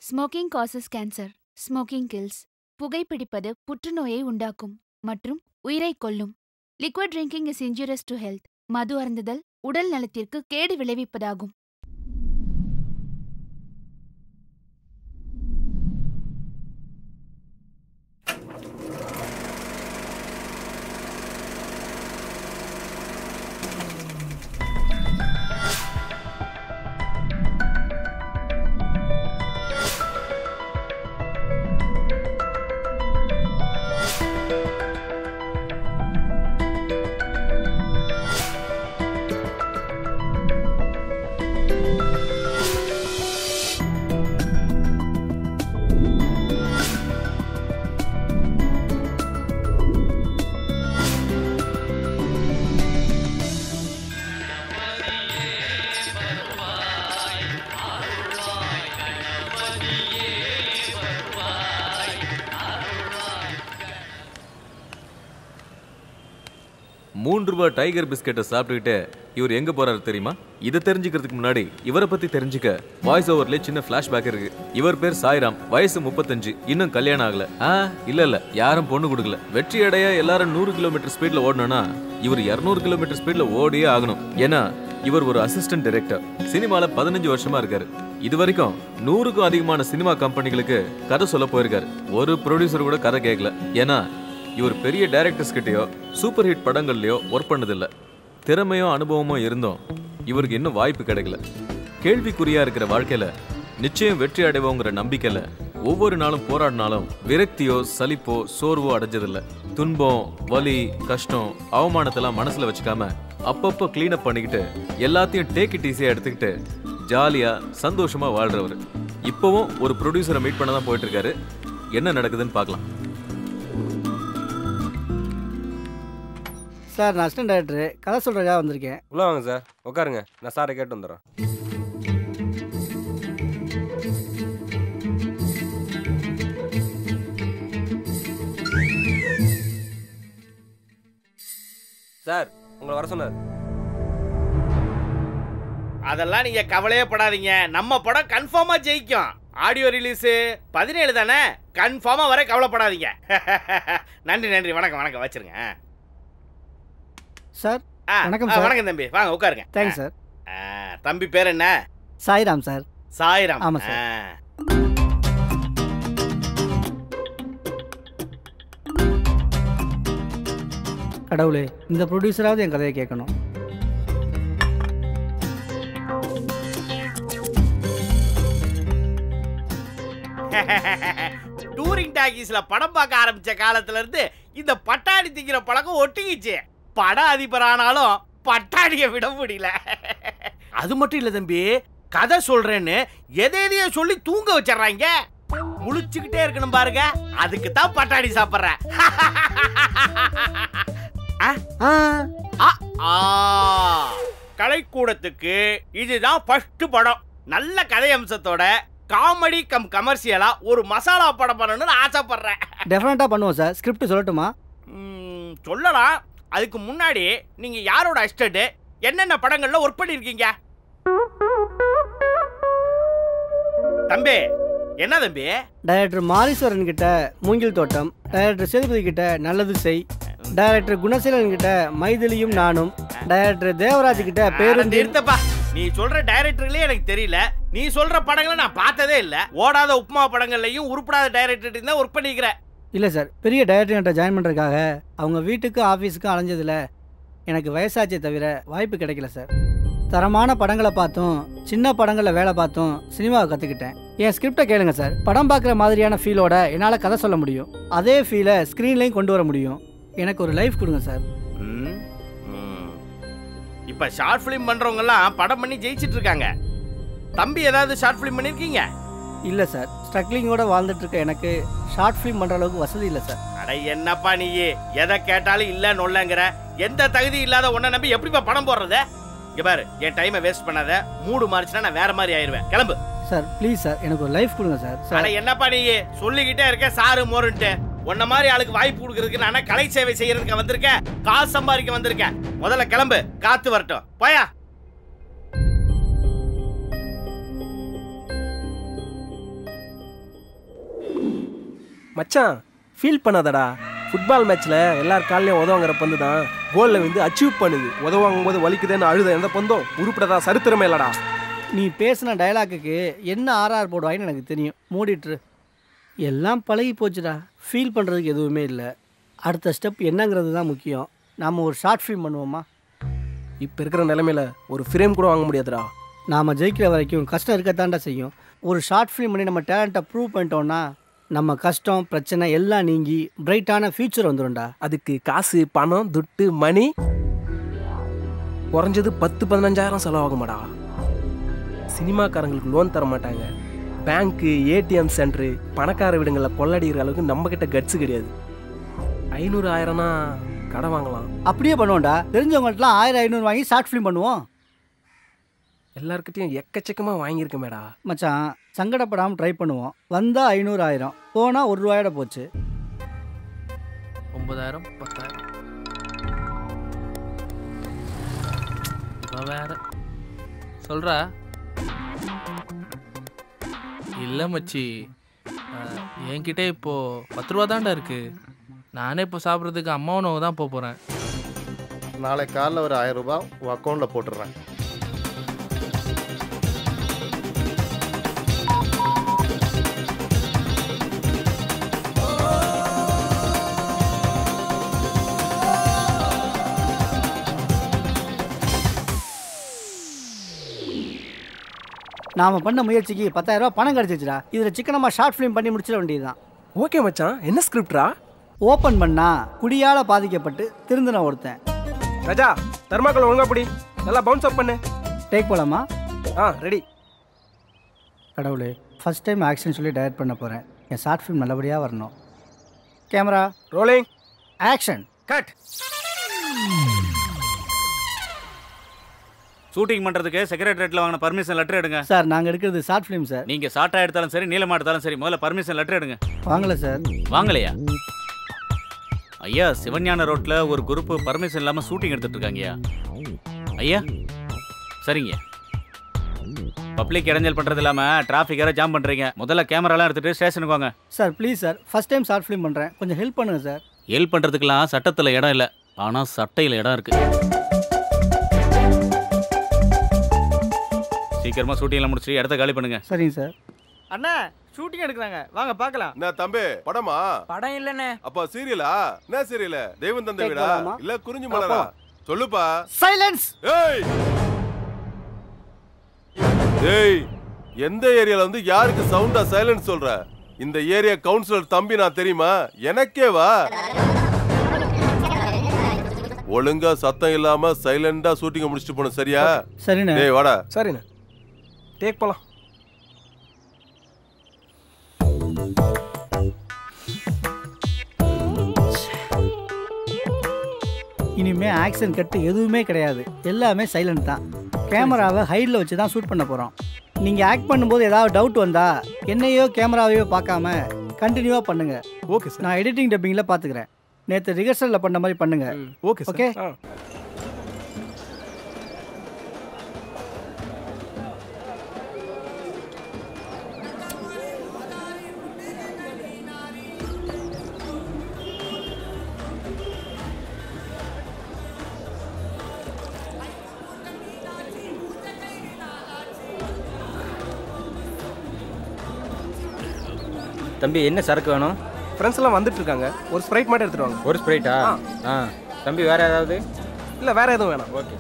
Smoking causes cancer smoking kills புகைப்பிடிப்பது புற்றுநோயை உண்டாக்கும் மற்றும் உயிரை கொல்லும் liquid drinking is injurious to health மது அருந்துதல் உடல் நலத்திற்கு கேடு விளைவிப்பதாகும் மூன்று ரூபாய் டைகர் பிஸ்கெட்டை சாப்பிட்டுக்கிட்டு இவர் எங்க போறாரு தெரியுமா இதை தெரிஞ்சுக்கிறதுக்கு முன்னாடி இவரை பத்தி தெரிஞ்சுக்க வாய்ஸ் ஓவர்ல சின்ன ஃபிளாஷ்பேக் இருக்கு இவர் பேர் சாய்ராம் வயசு முப்பத்தஞ்சு இன்னும் கல்யாணம் ஆகல ஆ இல்ல இல்ல யாரும் பொண்ணு கொடுக்கல வெற்றி அடைய எல்லாரும் நூறு கிலோமீட்டர் ஸ்பீட்ல ஓடணும்னா இவர் இருநூறு கிலோமீட்டர் ஸ்பீட்ல ஓடியே ஆகணும் ஏன்னா இவர் ஒரு அசிஸ்டன்ட் டைரக்டர் சினிமால பதினஞ்சு வருஷமா இருக்காரு இது வரைக்கும் நூறுக்கும் அதிகமான சினிமா கம்பெனிகளுக்கு கதை சொல்ல போயிருக்காரு ஒரு ப்ரொடியூசர் கூட கதை கேட்கல ஏன்னா இவர் பெரிய டைரக்டர்ஸ் கிட்டயோ சூப்பர் ஹிட் படங்கள்லயோ ஒர்க் பண்ணதில்ல திறமையோ அனுபவமோ இருந்தும் இவருக்கு இன்னும் வாய்ப்பு கிடைக்கல கேள்விக்குறியா இருக்கிற வாழ்க்கையில நிச்சயம் வெற்றி அடைவோங்கிற நம்பிக்கையில ஒவ்வொரு நாளும் போராடினாலும் விரக்தியோ சலிப்போ சோர்வோ அடைஞ்சதில்ல துன்பம் வலி கஷ்டம் அவமானத்தெல்லாம் மனசுல வச்சுக்காம அப்பப்போ க்ளீன் அப் பண்ணிக்கிட்டு எல்லாத்தையும் டேக் இட் ஈஸியா எடுத்துக்கிட்டு ஜாலியா சந்தோஷமா வாழ்றவர் இப்போவும் ஒரு ப்ரொடியூசரை மீட் பண்ண தான் போயிட்டு இருக்காரு என்ன நடக்குதுன்னு பார்க்கலாம் சார் நான் அசிஸ்டன்ட் டைரக்டர் கதை சொல்கிறதுக்காக வந்திருக்கேன் உள்ள வாங்க சார் உட்காருங்க நான் சாரை கேட்டு வந்துடுறேன் சார் உங்களை வர சொன்னார் அதெல்லாம் நீங்க கவலையே படாதீங்க நம்ம படம் கன்ஃபார்மா ஜெயிக்கும் ஆடியோ ரிலீஸ் பதினேழு தானே கன்ஃபார்மா வர கவலைப்படாதீங்க நன்றி நன்றி வணக்கம் வணக்கம் வச்சிருங்க சார் ஆ, வணக்கம் ஆ, சார். வணக்கம் தம்பி வாங்க உட்காருங்க தேங்க்ஸ் சார் ஆ, தம்பி பேர் என்ன சாய்ராம் சார் சாய்ராம் ஆமா சார். ஆ. கடவுளே இந்த ப்ரொடியூசராவது என் கதையை கேட்கணும் டூரிங் டாக்கீஸ்ல படம் பார்க்க ஆரம்பிச்ச காலத்துல இருந்து இந்த பட்டாணி திங்கிற பழக்கம் ஒட்டிக்கிச்சு பட அதிபர் ஆனாலும் பட்டாணியை விட முடியல அது மட்டும் இல்ல தம்பி கதை சொல்றேன்னு எதை எதையோ சொல்லி தூங்க வச்சிடுறாங்க முழிச்சுக்கிட்டே இருக்கணும் பாருங்க அதுக்கு தான் பட்டாணி சாப்பிட்றேன் ஆ கலைக்கூடத்துக்கு இதுதான் ஃபர்ஸ்ட் படம் நல்ல கதை அம்சத்தோட காமெடி கம் கமர்ஷியலா ஒரு மசாலா படம் பண்ணணும்னு ஆசைப்படுறேன் டெஃபினட்டாக பண்ணுவோம் சார் ஸ்கிரிப்ட் சொல்லட்டுமா ம், சொல்லலாம் அதுக்கு முன்னாடி நீங்க யாரோட அசிஸ்டன்ட் என்னென்ன படங்கள்ல ஒர்க் பண்ணிருக்கீங்க தம்பி என்ன தம்பி டைரக்டர் மாரீஸ்வரன் கிட்ட மூங்கில் தோட்டம் டைரக்டர் சேதுபதி கிட்ட நல்லது செய் டைரக்டர் குணசீலன் கிட்ட மைதிலியும் நானும் டைரக்டர் தேவராஜ் கிட்ட அட பேருந்து நிறுத்தப்பா நீ சொல்ற டைரக்டர்களே எனக்கு தெரியல நீ சொல்ற படங்களை நான் பார்த்ததே இல்ல ஓடாத உப்புமா படங்கள்லயும் உருப்படாத டைரக்டர் தான் ஒர்க் பண்ணிக்கிறேன் இல்லை சார் பெரிய டைரக்டர்கிட்ட ஜாயின் பண்ணுறதுக்காக அவங்க வீட்டுக்கு ஆஃபீஸுக்கு அலைஞ்சதில் எனக்கு வயசாச்சே தவிர வாய்ப்பு கிடைக்கல சார் தரமான படங்களை பார்த்தும் சின்ன படங்களில் வேலை பார்த்தும் சினிமாவை கற்றுக்கிட்டேன் என் ஸ்கிரிப்டை கேளுங்க சார் படம் பார்க்குற மாதிரியான ஃபீலோட என்னால் கதை சொல்ல முடியும் அதே ஃபீலை ஸ்க்ரீன்லேயும் கொண்டு வர முடியும் எனக்கு ஒரு லைஃப் கொடுங்க சார் ம், ம். இப்ப ஷார்ட் ஃபிலிம் பண்றவங்க எல்லாம் படம் பண்ணி ஜெயிச்சிட்டு இருக்காங்க தம்பி ஏதாவது ஷார்ட் ஃபிலிம் பண்ணிருக்கீங்க இல்லை சார் ஸ்ட்ரக்லிங்கோட வாழ்ந்துட்டு இருக்க எனக்கு ஷார்ட் ஃபிலிம் பண்ணுற அளவுக்கு வசதி இல்லை சார் அட என்னப்பா நீ எதை கேட்டாலும் இல்ல நொல்லங்கிற எந்த தகுதி இல்லாத உன்னை நம்பி எப்படிப்பா படம் போடுறது இங்க பாரு என் டைமை வேஸ்ட் பண்ணாத மூடு மாறிச்சுன்னா நான் வேற மாதிரி ஆயிருவேன் கிளம்பு சார் ப்ளீஸ் சார் எனக்கு ஒரு லைஃப் கொடுங்க சார் அட சார் என்னப்பா நீ சொல்லிக்கிட்டே இருக்க சாரு மோருன்ட்டு உன்ன மாதிரி ஆளுக்கு வாய்ப்பு கொடுக்கறதுக்கு நான் கலை சேவை செய்யறதுக்கு வந்திருக்கேன் காசு சம்பாதிக்க வந்திருக்கேன் முதல்ல கிளம்பு காத்து வரட்டும் போயா மச்சான் ஃபீல் பண்ணாதடா ஃபுட்பால் மேட்ச்சில் எல்லார் காலையும் உதவுங்கிற பந்து தான் கோலில் வந்து அச்சீவ் பண்ணுது உதவாங்கும் போது வலிக்குதுன்னு அழுத எந்த பந்தும் உருப்பிடதா சரித்திரமே இல்லடா நீ பேசின டயலாக்குக்கு என்ன ஆர்ஆர் போடுவாயின்னு எனக்கு தெரியும் மூடிட்டுரு எல்லாம் பழகி போச்சுடா ஃபீல் பண்ணுறதுக்கு எதுவுமே இல்லை அடுத்த ஸ்டெப் என்னங்கிறது தான் முக்கியம் நாம் ஒரு ஷார்ட் ஃபிலிம் பண்ணுவோமா இப்போ இருக்கிற நிலைமையில ஒரு ஃப்ரேம் கூட வாங்க முடியாதுடா நாம் ஜெயிக்கிற வரைக்கும் கஷ்டம் இருக்கத்தாண்டா செய்யும் ஒரு ஷார்ட் ஃபிலிம் பண்ணி நம்ம டேலண்ட்டை ப்ரூவ் பண்ணிட்டோம்னா நம்ம கஷ்டம் பிரச்சனை எல்லாம் நீங்கி பிரைட்டான ஃப்யூச்சர் வந்துடும்டா அதுக்கு காசு பணம் துட்டு மணி குறைஞ்சது பத்து பதினஞ்சாயிரம் செலவாகுமாடா சினிமாக்காரங்களுக்கு லோன் தர மாட்டாங்க பேங்க்கு ஏடிஎம் சென்டரு பணக்கார வீடுங்களில் கொள்ளடிக்கிற அளவுக்கு நம்ம கிட்ட கட்ஸ் கிடையாது ஐநூறு ஆயிரம்னா கடன் வாங்கலாம் அப்படியே பண்ணுவோம்டா தெரிஞ்சவங்கள்ட்டலாம் ஆயிரம் ஐநூறு வாங்கி ஷார்ட் ஃபிலிம் பண்ணுவோம் எல்லாருக்கிட்டையும் எக்கச்சக்கமாக வாங்கியிருக்கமேடா மச்சான் சங்கடப்படாமல் ட்ரை பண்ணுவோம் வந்தால் ஐநூறு ஆயிரம் போனால் ஒரு ரூபாயோட போச்சு ஒன்பதாயிரம் பத்தாயிரம் இவன் வேற சொல்றா இல்லை மச்சி அஹ், என்கிட்ட இப்போ பத்து ரூபா தான்டா இருக்கு நானே இப்போ சாப்பிட்றதுக்கு அம்மா உணவு தான் போக போகிறேன் நாளை காலைல ஒரு ஆயிரம் ரூபாய் உன் அக்கௌண்ட்டில் போட்டுடுறேன் நாம் பண்ண முயற்சிக்கு பத்தாயிரம் ரூபாய் பணம் கிடச்சிச்சுடா இதில் சிக்கனமாக ஷார்ட் ஃபிலிம் பண்ணி முடிச்சிட வேண்டியதுதான் ஓகே மச்சான் என்ன ஸ்கிரிப்டா ஓப்பன் பண்ணா குடியால் பாதிக்கப்பட்டு திருந்தின ஒருத்தன் ராஜா தர்மாக்கோல் ஒழுங்கா பிடி நல்லா பவுன்ஸ் அப் பண்ணு டேக் போலாமா ஆ ரெடி கடவுளே ஃபர்ஸ்ட் டைம் ஆக்ஷன் சொல்லி டைரக்ட் பண்ண போகிறேன் என் ஷார்ட் ஃபிலிம் நல்லபடியாக வரணும் camera rolling action cut shooting பண்றதுக்கு செக்ரட்டரியேட்ல வாங்கின பர்மிஷன் லெட்டர் எடுங்க சார் நாங்கள் எடுக்கிறது ஷார்ட் ஃபிலிம் சார் நீங்க ஷார்ட்டா எடுத்தாலும் சரி நீளமா எடுத்தாலும் சரி முதல்ல பர்மிஷன் லெட்டர் எடுங்க வாங்கல சார் வாங்கலையா ஐயா சிவஞான ரோட்ல ஒரு குரூப் பர்மிஷன் இல்லாம ஷூட்டிங் எடுத்துட்டு இருக்காங்கய்யா ஐயா சரிங்க பப்ளிக் இடைஞ்சல் பண்றது இல்லாம டிராஃபிக் வேற ஜாம் பண்றீங்க முதல்ல கேமராலாம் எடுத்துட்டு ஸ்டேஷனுக்கு வாங்க sir please sir first time short film பண்ணுறேன் கொஞ்சம் ஹெல்ப் பண்ணுங்கள் சார் ஹெல்ப் பண்றதுக்கெல்லாம் சட்டத்துல இடம் இல்ல ஆனா சட்டையில இடம் இருக்கு சீக்கிரமா ஷூட்டிங்ல முடிச்சு இடத்த காலி பண்ணுங்க சரிங்க சார் அண்ணா ஷூட்டிங் எடுக்கிறாங்க வாங்க பார்க்கலாம் என்ன தம்பி படமா படம் இல்லைண்ணே அப்ப சீரியலா என்ன சீரியல் தெய்வம் தந்த Take வீடா போலாமா? இல்ல குறிஞ்சி மலரா சொல்லுப்பா சைலன்ஸ் ஏய் ஏய் எந்த ஏரியால வந்து யாருக்கு சவுண்டா சைலன்ஸ் சொல்ற இந்த ஏரியா கவுன்சிலர் தம்பி நான் தெரியுமா எனக்கே வா ஒழுங்கா சத்தம் இல்லாம சைலண்டா ஷூட்டிங்க முடிச்சுட்டு போன சரியா சரிண்ணே டேய் வாடா சரிண்ணே டேக் போலாம் இனிமே ஆக்ஷன் கட்டு எதுவுமே கிடையாது எல்லாமே சைலண்ட் தான் கேமராவை ஹைடில் வச்சு தான் ஷூட் பண்ண போகிறோம் நீங்கள் ஆக்ட் பண்ணும்போது ஏதாவது டவுட் வந்தா என்னையோ கேமராவையோ பார்க்காம கண்டினியூவாக பண்ணுங்க ஓகே சார் நான் எடிட்டிங் டப்பிங்கில் பார்த்துக்கிறேன் நேற்று ரிஹர்சலில் பண்ண மாதிரி பண்ணுங்க ஓகே Okay. ஆ தம்பி என்ன சரக்கு வேணும் ஃப்ரெண்ட்ஸ் எல்லாம் வந்துட்டு இருக்காங்க ஒரு ஸ்ப்ரைட் மட்டும் எடுத்துட்டு வாங்க ஒரு ஸ்ப்ரைட்டா ஆ. ஆ தம்பி வேற ஏதாவது இல்லை வேற எதுவும் வேணாம் ஓகே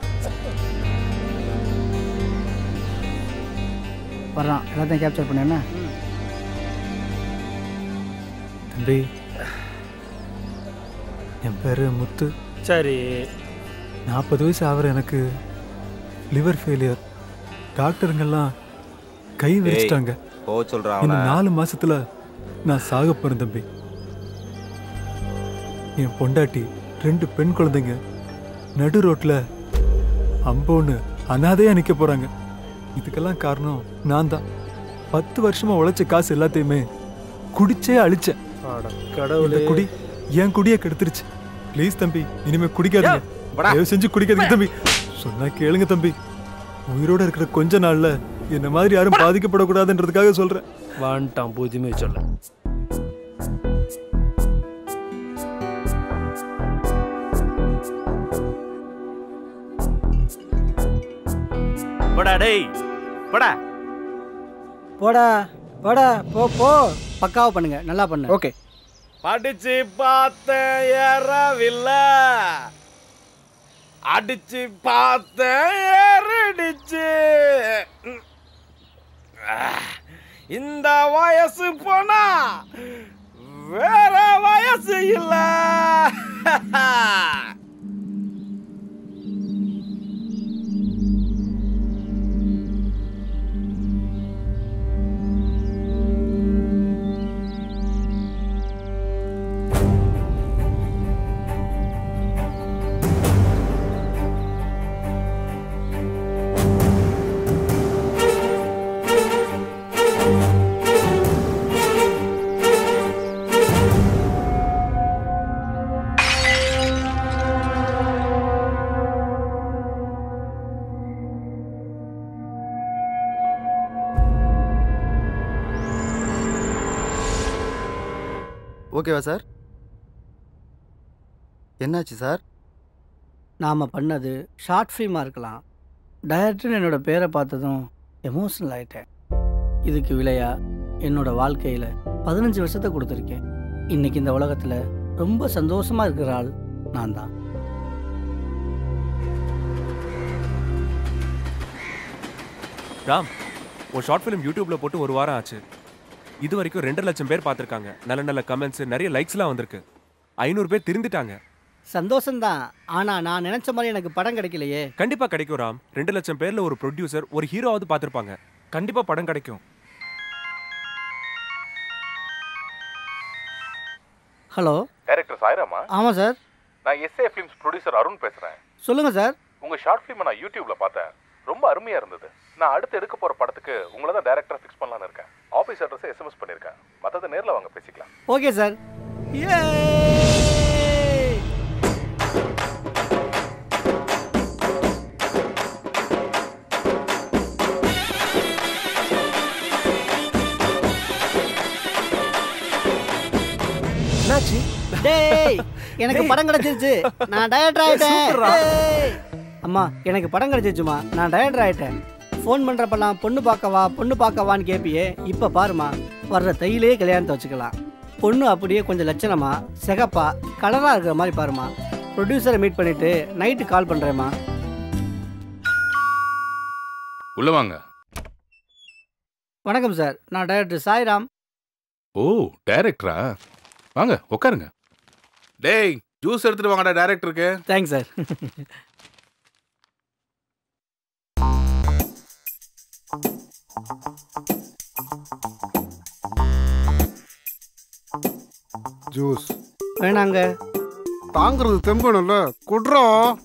வர்றான் எல்லாத்தையும் கேப்சர் பண்ணேன்னா தம்பி என் பேர் முத்து சரி நாற்பது வயசு ஆகிற எனக்கு லிவர் ஃபெயிலியர் டாக்டருங்கெல்லாம் கை விரிச்சிட்டாங்க போ சொல்றான் இன்னும் நாலு மாசத்துல நான் சாக போறேன் தம்பி என் பொண்டாட்டி ரெண்டு பெண் குழந்தைங்க நடு ரோட்ல அம்போன்னு அனாதையா நிக்க போறாங்க இதுக்கெல்லாம் காரணம் நான் தான் பத்து வருஷமா உழைச்ச காசு எல்லாத்தையுமே குடிச்சே அழிச்சேன் இந்த குடி என் குடியை கெடுத்துருச்சு ப்ளீஸ் தம்பி இனிமே குடிக்காதீங்க தயவு செஞ்சு குடிக்காதீங்க தம்பி சொன்னா கேளுங்க தம்பி உயிரோட இருக்கிற கொஞ்ச நாள்ல என்ன மாதிரி யாரும் பாதிக்கப்படக்கூடாதுன்றதுக்காக சொல்றேன் வந்துட்டான் புதுமை சொல்ல போடா டேய் போடா போடா போடா போ போ பக்காவா பண்ணுங்க நல்லா பண்ணு ஓகே படிச்சு பார்த்தேன் ஏறவில்லை அடிச்சு பார்த்தேன் ஏறிடுச்சு ம். ஆஹ். இந்த வயசு போனா வேற வயசு இல்ல ஓகேவா சார் என்னாச்சு சார் நாம் பண்ணது ஷார்ட் ஃபிலிமாக இருக்கலாம் டைரக்டர் என்னோட பேரை பார்த்ததும் எமோஷனல் ஆயிட்டேன் இதுக்கு விலையா என்னோட வாழ்க்கையில் பதினஞ்சு வருஷத்தை கொடுத்துருக்கேன் இன்னைக்கு இந்த உலகத்தில் ரொம்ப சந்தோஷமாக இருக்கிற ஆள் நான் தான் ராம் ஒரு ஷார்ட் ஃபிலிம் யூடியூப்ல போட்டு ஒரு வாரம் ஆச்சு இது வரைக்கும் ரெண்டு லட்சம் பேர் பார்த்துருக்காங்க நல்ல நல்ல கமெண்ட்ஸ் நிறைய லைக்ஸ்லாம் வந்திருக்கு ஐநூறு பேர் திருந்துட்டாங்க சந்தோஷம்தான் ஆனால் நான் நினச்ச மாதிரி எனக்கு படம் கிடைக்கலையே கண்டிப்பா கிடைக்கும் ராம் ரெண்டு லட்சம் பேர்ல ஒரு ப்ரொடியூசர் ஒரு ஹீரோவாவது பார்த்துருப்பாங்க கண்டிப்பா படம் கிடைக்கும் ஹலோ டைரக்டர் சாய்ராமா ஆமாம் சார் நான் எஸ்ஏ ஃபிலிம்ஸ் ப்ரொடியூசர் அருண் பேசுறேன் சொல்லுங்கள் சார் உங்க ஷார்ட் ஃபிலிமை நான் யூடியூப்ல பார்த்தேன் ரொம்ப அருமையா இருந்தது நான் அடுத்து எடுக்க போற படத்துக்கு உங்களை தான் டைரக்டரா ஃபிக்ஸ் பண்ணலாம்னு இருக்கேன் ஆஃபீஸ் அட்ரஸை எஸ்எம்எஸ் பண்ணிருக்கேன் மத்தத நேர்ல வாங்க பேசிக்கலாம் ஓகே சார் ஏ என்னாச்சு டேய் எனக்கு படம் கிடைச்சிருச்சு நான் டயட் ஆயிட்டேன் சூப்பர்ரா. டேய். அம்மா எனக்கு படம் கிடைச்சிருச்சுமா நான் டயட் ஆயிட்டேன் ஃபோன் பண்றப்பெல்லாம் பொண்ணு பார்க்கவா பொண்ணு பார்க்கவான்னு கேப்பியே இப்போ பாருமா வர்ற தையிலே கல்யாணத்தை வச்சுக்கலாம் பொண்ணு அப்படியே கொஞ்சம் லட்சணமா சிகப்பா கலரா இருக்கிற மாதிரி பாருமா ப்ரொடியூசரை மீட் பண்ணிட்டு நைட்டு கால் பண்றேம்மா உள்ள வாங்க வணக்கம் சார் நான் டைரக்டர் சாய்ராம் ஓ டைரக்டரா வாங்க உட்காருங்க டேய் ஜூஸ் எடுத்துட்டு வாங்கடா டைரக்டருக்கு தேங்க்ஸ் சார் ஜூஸ் வேணாங்க தாங்கிறது தெம்பணும்ல குட்ரா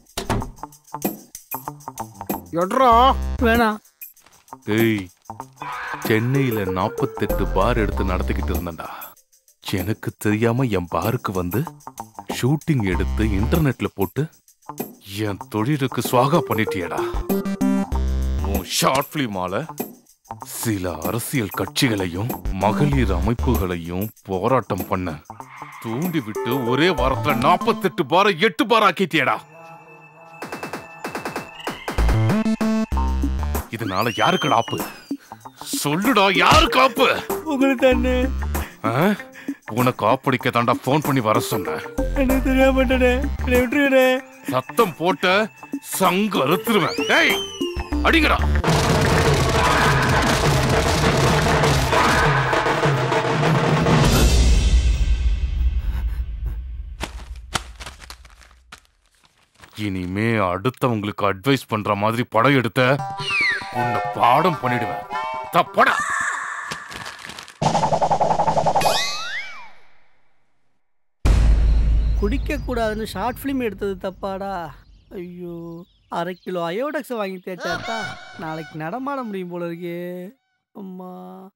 எட்ரா வேணாம் டேய் சென்னையில நாற்பத்தெட்டு பார் எடுத்து நடத்திக்கிட்டு இருந்தேன்டா எனக்கு தெரியாம என் பாருக்கு வந்து ஷூட்டிங் எடுத்து இன்டர்நெட்ல போட்டு என் தொழிலுக்கு சுவாகா பண்ணிட்டியடா உன் ஷார்ட் பிலிமால சில அரசியல் கட்சிகளையும் மகளிர் அமைப்புகளையும் போராட்டம் பண்ண தூண்டி விட்டு ஒரே வாரத்துல நாற்பத்தெட்டு பார எட்டு பார் ஆக்கிட்டியடா இதனால யாருக்கு ஆப்பு சொல்லுடா யாருக்கு ஆப்பு உங்களுக்கு தானே ஆ? உனக்கு ஆப்படிக்க தாண்டா ஃபோன் பண்ணி வர சொன்னேன் எனக்கு தெரியாம மாட்டேனே என்னை விட்டுருடே சத்தம் போட்ட சங்கு அறுத்துருவேன் டேய் அடிங்கடா இனிமே அடுத்தவங்களுக்கு அட்வைஸ் பண்ற மாதிரி படம் எடுத்த உன்னை பாடம் பண்ணிடுவேன் தப்படா குடிக்க கூடாதுன்னு ஷார்ட் ஃபிலிம் எடுத்தது தப்பாடா ஐயோ அரை கிலோ அயோடெக்ஸ் வாங்கி தேய்ச்சாத்தா நாளைக்கு நடமாட முடியும் போல இருக்கே அம்மா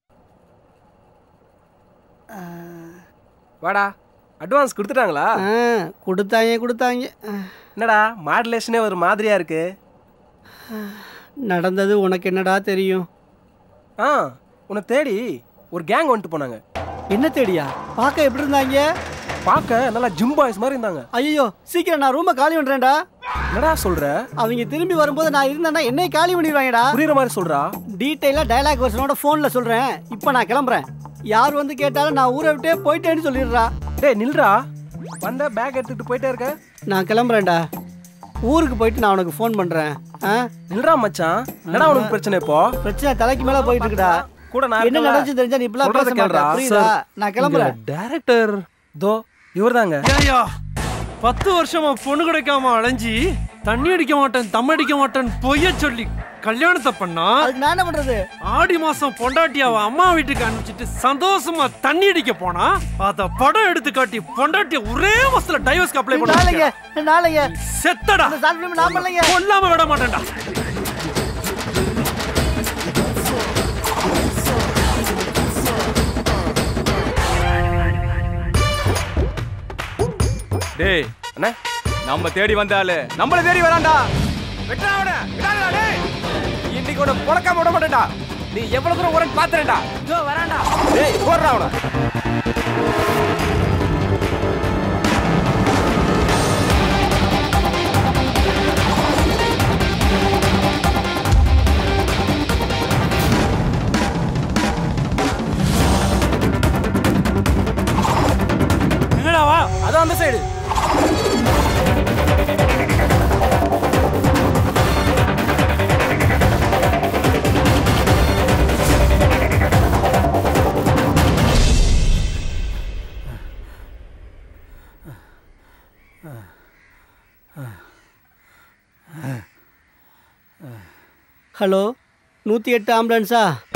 ஆ, வாடா அட்வான்ஸ் கொடுத்துட்டாங்களா ஆ, கொடுத்தாங்க கொடுத்தாங்க என்னடா மாடுலேஷனே ஒரு மாதிரியா இருக்கு நடந்தது உனக்கு என்னடா தெரியும் ஆ உன்னை தேடி ஒரு கேங் வந்துட்டு போனாங்க என்ன தேடியா பார்க்க எப்படி இருந்தாங்க பார்க்க நல்லா ஜிம் பாய்ஸ் மாதிரி இருந்தாங்க ஐயோ சீக்கிரம் நான் ரூமை காலி பண்ணுறேன்டா என்னடா சொல்ற அவங்க திரும்பி வரும்போது நான் இருந்தேன்னா என்னை காலி பண்ணிடுவாங்கடா புரியுற மாதிரி சொல்றா டீட்டெயிலாக டயலாக் வெர்ஷனோட ஃபோனில் சொல்கிறேன் இப்போ நான் கிளம்புறேன் யார் வந்து கேட்டாலும் நான் ஊரை விட்டே போயிட்டேன்னு சொல்லிடுறா டேய் நில்றா வந்த பேக் எடுத்துட்டு போயிட்டே இருக்க நான் கிளம்புறேன்டா ஊருக்கு போயிட்டு நான் உனக்கு ஃபோன் பண்ணுறேன் ஆ நில்றா மச்சான் என்னடா உனக்கு பிரச்சனை இப்போ பிரச்சனை தலைக்கு மேலே போயிட்டு இருக்குடா கூட நான் என்ன நடந்துச்சு தெரிஞ்சா நீ இப்பெல்லாம் பேச மாட்டேன் புரியுதா நான் கிளம்புறேன் டேரக்டர் தோ இவர்தாங்க ஏய்யா பத்து வருஷமா பொண்ணு கிடைக்காம அலைஞ்சி தண்ணி அடிக்க மாட்டேன் தம் அடிக்க மாட்டேன் பொய்ய சொல்லி கல்யாணத்தை பண்ணா அதுக்கு நான் என்ன பண்றது ஆடி மாசம் பொண்டாட்டியாவ அம்மா வீட்டுக்கு அனுப்பிச்சிட்டு சந்தோஷமா தண்ணி அடிக்க போனா அத படம் எடுத்து காட்டி பொண்டாட்டிய ஒரே மாசத்துல டைவர்ஸ்க்கு அப்ளை நாளைங்க பண்ண நாளைங்க செத்தடா இந்த ஷார்ட் ஃபிலிம் நான் பண்ணலைங்க கொல்லாம விட மாட்டேன்டா டேய் அண்ணா நம்ம தேடி வந்த ஆளு நம்மள தேடி வரான்டா வெட்டா அவன விடாதடா டேய் இன்னைக்கு உன பொளக்காம விட மாட்டேன்டா நீ எவ்வளவு தூரம் வரேன்னு பாத்துறேன்டா இதோ வரான்டா டேய் போடுறா அவன எங்கடா வா அதான் அந்த சைடு ஹலோ நூற்றி எட்டு ஆம்புலன்ஸா